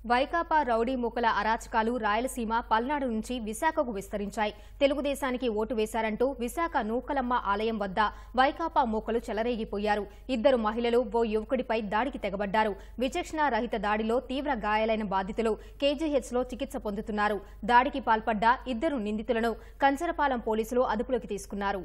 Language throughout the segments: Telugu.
వైకాపా రౌడీ మూకల అరాచకాలు రాయలసీమ పల్నాడు నుంచి విశాఖకు విస్తరించాయి తెలుగుదేశానికి ఓటు వేశారంటూ విశాఖ నూకలమ్మ ఆలయం వద్ద వైకాపా మూకలు చెలరేగిపోయారు ఇద్దరు మహిళలు ఓ యువకుడిపై దాడికి తెగబడ్డారు విచక్షణ రహిత దాడిలో తీవ్ర గాయాలైన బాధితులు కేజీహెచ్లో చికిత్స పొందుతున్నారు దాడికి పాల్పడ్డ ఇద్దరు నిందితులను కంచరపాలెం పోలీసులు అదుపులోకి తీసుకున్నారు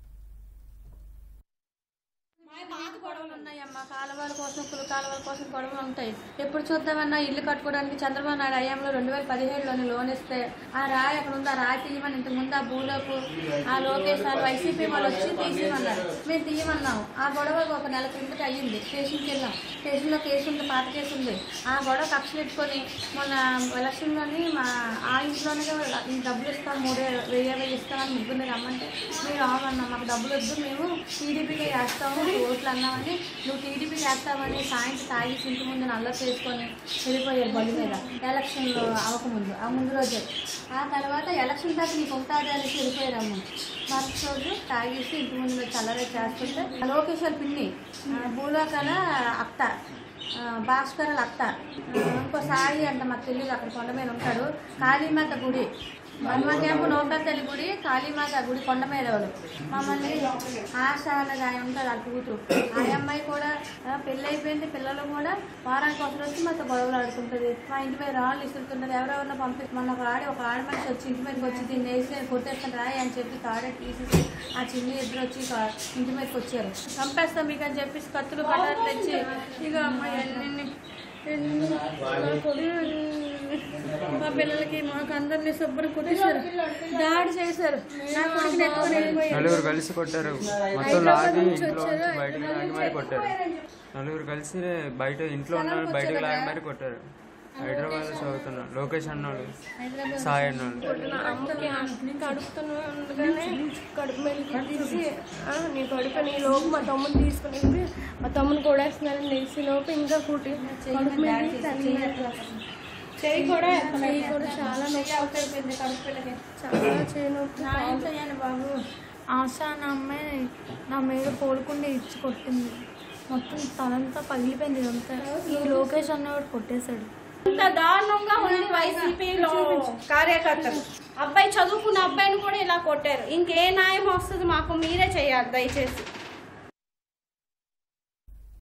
పాత గొడవలు ఉన్నాయమ్మా కాలువల కోసం కుల కాలువల కోసం గొడవలు ఉంటాయి ఎప్పుడు చూద్దామన్నా ఇల్లు కట్టుకోవడానికి చంద్రబాబు నాయుడు అయ్యాంలో రెండు వేల పదిహేడులోని లోన్ ఇస్తే ఆ రాయి అక్కడ ఉంది ఆ రాయి తీయమని ఇంతకు ముందు ఆ భూలోపు ఆ లోకేష్ వాళ్ళు వైసీపీ వాళ్ళు వచ్చి తీసేయమన్నారు మేము తీయమన్నాం ఆ గొడవ ఒక నెల కిందకి అయ్యింది స్టేషన్కి వెళ్ళాం స్టేషన్లో కేసు ఉంది పాత కేసు ఉంది ఆ గొడవ కక్ష పెట్టుకొని మొన్న ఎలక్షన్లోని మా ఆ ఇంట్లోనే ఈ డబ్బులు ఇస్తాం మూడు వెయ్యి వెయ్యి ఇస్తామని ముగ్గురిని రమ్మంటే మీరు రావన్నాం మాకు డబ్బులు వద్దు మేము టీడీపీకి వేస్తాము ఓట్లు అన్నామని నువ్వు టీడీపీకి వేస్తామని సాయంత్రం తాగి ఇంటి ముందు నల్ల చేసుకొని వెళ్ళిపోయారు బలి మీద ఎలక్షన్లో అవ్వకముందు ఆ ముందు రోజే ఆ తర్వాత ఎలక్షన్ దాకా నీకు ఉంటుంది అనేసి వెళ్ళిపోయారమ్మ మరుసటి రోజు తాగేసి ఇంటి ముందు చల్లరే చేస్తుంటే లోకేష్ వాళ్ళ పిన్ని ఆ, భూలోకాల అత్త ఆ, భాస్కర్ వాళ్ళ అత్త ఆ, ఇంకో సాయి అంట మాకు తెలియదు అక్కడ కొండ మీద ఉంటాడు కాళీమాత గుడి హనుమ క్యాంపు నోకల్ తల్లి గుడి కాళీమాత గుడి కొండ మీద వాళ్ళు మమ్మల్ని ఆశ అనేది ఆయన ఉంటారు ఆ కూతురు ఆ అమ్మాయి కూడా ఆ, పెళ్ళి అయిపోయింది పిల్లలు కూడా వారానికి ఒకరు వచ్చి మాతో గొడవలు ఆడుకుంటుంది మా ఇంటి మీద రాళ్ళు ఇస్తుంటుంది ఎవరెవరినో పంపి మొన్న ఒక ఆడి ఒక ఆడ మనిషి వచ్చి ఇంటి మీదకి వచ్చి దీన్ని వేసి కొట్టేస్తాను రాయి అని చెప్పి తాడే తీసేసి ఆ చిన్ని ఇద్దరు వచ్చి కా- ఇంటి మీదకి వచ్చారు చంపేస్తాం మీకు అని చెప్పేసి కత్తులు కట్టాలు తెచ్చి ఇక అమ్మాయి ఎన్ని ఎన్ని నా కొడుకు మా పిల్లలకి మాకు అందరినీ శుభ్రం కొట్టేశారు దాడి చేశారు నా కొడుకుని ఎత్తుకొని వెళ్ళిపోయారు నలుగురు కలిసి కొట్టారు మొత్తం లాగి ఇంట్లో నుంచి బయటకు లాగి మరి కొట్టారు నలుగురు కలిసి బయట ఇంట్లో ఉన్న వాళ్ళు బయటకు లాగి మరి కొట్టారు హైదరాబాద్ లో చదువుతున్నారు లోకేష్ అన్నోళ్ళు సాయి అన్నోళ్ళు నా అమ్మకి నేను కడుపుతున్నా ఉండగానే కడుపు మీద తీసి "ఆ, నీ కడుపు నీ లోపు మా తమ్ముని తీసుకుని వెళ్ళి మా తమ్ముని కొడేస్తున్నారని తెలిసి లోపు ఇంకా కుట్టి కడుపు మీద తీసి తన్నేశారు. చెయ్యి కూడా చెయ్యి కూడా చాలా నొప్పి అయిపోయింది కడుపు పిల్లకి చాలా చేయి నొప్పి సాయం చేయండి బాబు ఆశ నా అమ్మాయి నా మీద పోలుకుండా ఇచ్చి కొట్టింది మొత్తం తలంతా పగిలిపోయింది ఇదంతా ఈ లోకేష్ అన్నవాడు కొట్టేశాడు ఇంత దారుణంగా ఉంది వైసీపీలో కార్యకర్తలు అబ్బాయి చదువుకున్న అబ్బాయిని కూడా ఇలా కొట్టారు ఇంకే న్యాయం వస్తుంది మాకు మీరే చేయాలి దయచేసి